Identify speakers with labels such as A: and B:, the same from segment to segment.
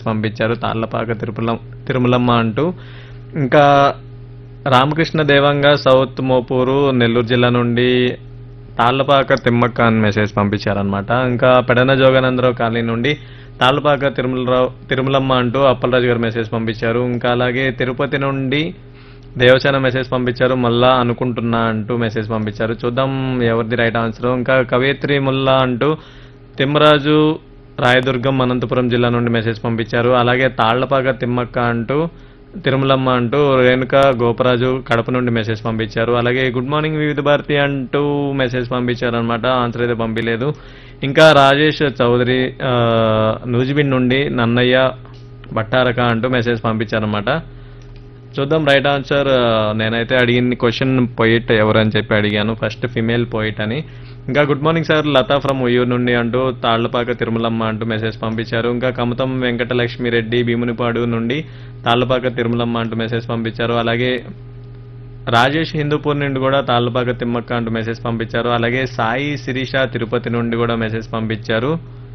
A: పంపించారు తాళ్లపాక తిరుపల తిరుమలమ్మ అంటూ ఇంకా రామకృష్ణ దేవంగా సౌత్ మోపూరు నెల్లూరు జిల్లా నుండి తాళ్లపాక తిమ్మక్క అని మెసేజ్ పంపించారనమాట ఇంకా పెడన జోగానందరావు కాలనీ నుండి తాళ్లపాక తిరుమలరావు తిరుమలమ్మ అంటూ అప్పలరాజు గారు మెసేజ్ పంపించారు ఇంకా అలాగే తిరుపతి నుండి దేవసేన మెసేజ్ పంపించారు మళ్ళా అనుకుంటున్నా అంటూ మెసేజ్ పంపించారు చూద్దాం ఎవరిది రైట్ ఆన్సర్ ఇంకా కవయిత్రి ముల్లా అంటూ తిమ్మరాజు రాయదుర్గం అనంతపురం జిల్లా నుండి మెసేజ్ పంపించారు అలాగే తాళ్లపాక తిమ్మక్క అంటూ తిరుమలమ్మ అంటూ రేణుక గోపరాజు కడప నుండి మెసేజ్ పంపించారు అలాగే గుడ్ మార్నింగ్ వివిధ భారతి అంటూ మెసేజ్ పంపించారు అనమాట ఆన్సర్ అయితే పంపించలేదు ఇంకా రాజేష్ చౌదరి ఆ, నూజిబిన్ నుండి నన్నయ్య బట్టారక అంటూ మెసేజ్ పంపించారనమాట చూద్దాం రైట్ ఆన్సర్ నేనైతే అడిగిన క్వశ్చన్ పోయిట్ ఎవరని చెప్పి అడిగాను ఫస్ట్ ఫిమేల్ పోయిట్ అని ఇంకా good morning sir Latha from Uyyuru నుండి అంటూ తాళ్లపాక తిరుమలమ్మ అంటూ మెసేజ్ పంపించారు ఇంకా కమతం వెంకటలక్ష్మి రెడ్డి భీమునిపాడు నుండి తాళ్లపాక తిరుమలమ్మ అంటూ మెసేజ్ పంపించారు అలాగే రాజేష్ హిందూపూర్ నుండి కూడా తాళ్లపాక తిమ్మక్క అంటూ మెసేజ్ పంపించారు అలాగే సాయి శిరీష తిరుపతి నుండి కూడా మెసేజ్ పంపించారు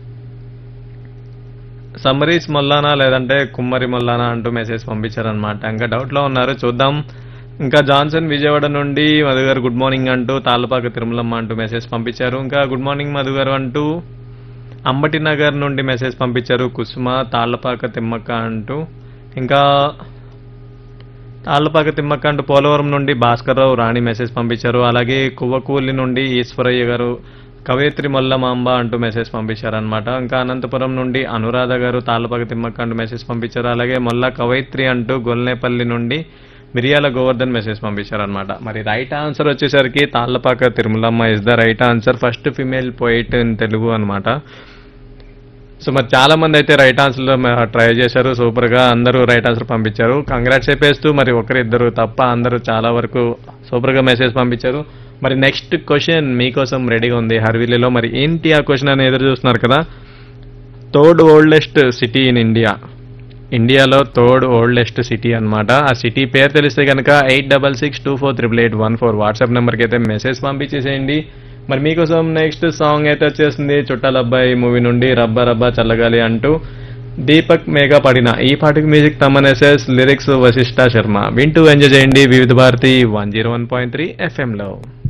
A: సమ్మరీస్ మొల్లానా లేదంటే కుమ్మరి మొల్లానా అంటూ మెసేజ్ పంపించారనమాట ఇంకా డౌట్ లో ఉన్నారు చూద్దాం ఇంకా జాన్సన్ విజయవాడ నుండి మధు గారు గుడ్ మార్నింగ్ అంటూ తాళ్ళపాక తిరుమలమ్మ అంటూ మెసేజ్ పంపించారు ఇంకా గుడ్ మార్నింగ్ మధు గారు అంటూ అంబటి నగర్ నుండి మెసేజ్ పంపించారు కుసుమ తాళ్ళపాక తిమ్మక్క అంటూ ఇంకా తాళ్ళపాక తిమ్మక్క అంటూ పోలవరం నుండి భాస్కర్రావు రాణి మెసేజ్ పంపించారు అలాగే కువ్వకూలి నుండి ఈశ్వరయ్య గారు కవయిత్రి మొల్లమాంబ అంటూ మెసేజ్ పంపించారనమాట ఇంకా అనంతపురం నుండి అనురాధ గారు తాళ్ళపాక తిమ్మక్క అంటూ మెసేజ్ పంపించారు అలాగే మొల్ల కవయిత్రి అంటూ గొల్నేపల్లి నుండి మిరియాల గోవర్ధన్ మెసేజ్ పంపించారనమాట మరి రైట్ ఆన్సర్ వచ్చేసరికి Tallapaka Tirumalamma is the right answer first female poet in Telugu అనమాట సో మరి చాలా మంది అయితే రైట్ ఆన్సర్ ట్రై చేశారు సూపర్ గా అందరూ రైట్ ఆన్సర్ పంపించారు కంగ్రాట్స్ చెప్పేస్తూ మరి ఒకరిద్దరు తప్ప అందరూ చాలా వరకు సూపర్ గా మెసేజ్ పంపించారు మరి నెక్స్ట్ క్వశ్చన్ మీకోసం రెడీగా ఉంది హర్విల్లీలో మరి ఏంటి ఆ క్వశ్చన్ అని ఎదురు చూస్తున్నారు కదా third oldest city in India ఇండియాలో థర్డ్ ఓల్డెస్ట్ సిటీ అన్నమాట ఆ సిటీ పేరు తెలిస్తే కనుక eight double six two four triple eight one four WhatsApp నెంబర్కి అయితే మెసేజ్ పంపించేసేయండి మరి మీకోసం నెక్స్ట్ సాంగ్ అయితే వచ్చేసింది చుట్టాల అబ్బాయి మూవీ నుండి రబ్బా రబ్బా చల్లగాలి అంటూ దీపక్ మేఘా పడిన ఈ పాటకి music Thaman SS lyrics Vashishta Sharma వింటూ ఎంజాయ్ చేయండి Vividh Bharati one zero one point three ఎఫ్ఎంలో